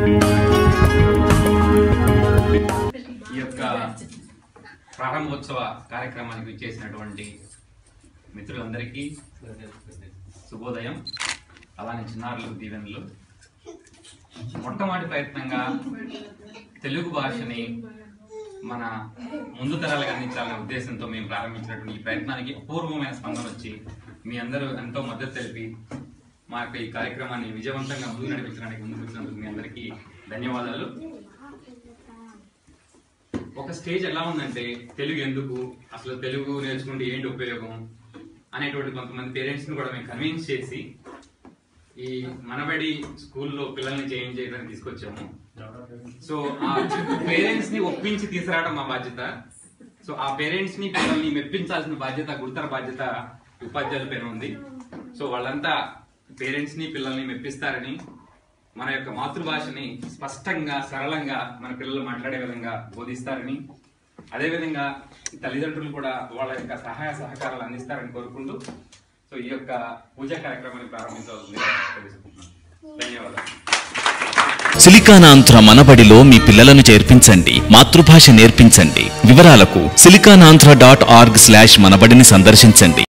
ఈ యొక్క ప్రారంభోత్సవ కార్యక్రమానికి విచ్చేసినటువంటి మిత్రులందరికీ శుభోదయం అలానే చిన్నారులకు దీవెనలు మొట్టమొదటి ప్రయత్నంగా తెలుగు భాషని మన ముందు తరాలకు అందించాలనే ఉద్దేశంతో మేము ప్రారంభించినటువంటి ఈ ప్రయత్నానికి అపూర్వమైన స్పందన వచ్చి మీ అందరూ ఎంతో మద్దతు తెలిపి మా యొక్క ఈ కార్యక్రమాన్ని విజయవంతంగా ముందుకు నడిపించడానికి ముందుకు వచ్చినందుకు మీ అందరికీ ధన్యవాదాలు ఒక స్టేజ్ ఎలా ఉందంటే తెలుగు ఎందుకు అసలు తెలుగు నేర్చుకుంటే ఏంటి ఉపయోగం అనేటువంటి కొంతమంది పేరెంట్స్ ని కూడా మేము కన్విన్స్ చేసి ఈ మనబడి స్కూల్లో పిల్లల్ని చేంజ్ చేయడానికి తీసుకొచ్చాము సో ఆ పేరెంట్స్ ని ఒప్పించి తీసుకురావడం మా బాధ్యత సో ఆ పేరెంట్స్ ని పిల్లల్ని మెప్పించాల్సిన బాధ్యత గురుతర బాధ్యత ఉపాధ్యాయుల పైన ఉంది సో వాళ్ళంతా పేరెంట్స్ ని పిల్లల్ని మెప్పిస్తారని మన యొక్క మాతృభాషని స్పష్టంగా సరళంగా మన పిల్లలు మాట్లాడే విధంగా బోధిస్తారని అదేవిధంగా తల్లిదండ్రులు కూడా వాళ్ళ యొక్క సహాయ సహకారాలు అందిస్తారని కోరుకుంటూ సో ఈ యొక్క పూజా కార్యక్రమాన్ని ప్రారంభించవలసింది తెలుసుకుంటున్నాను ధన్యవాదాలు సిలికానాంధ్ర మనబడిలో మీ పిల్లలను చేర్పించండి మాతృభాష నేర్పించండి వివరాలకు సిలికానాంధ్ర డాట్ ఆర్గ్ స్లాష్ మనబడిని సందర్శించండి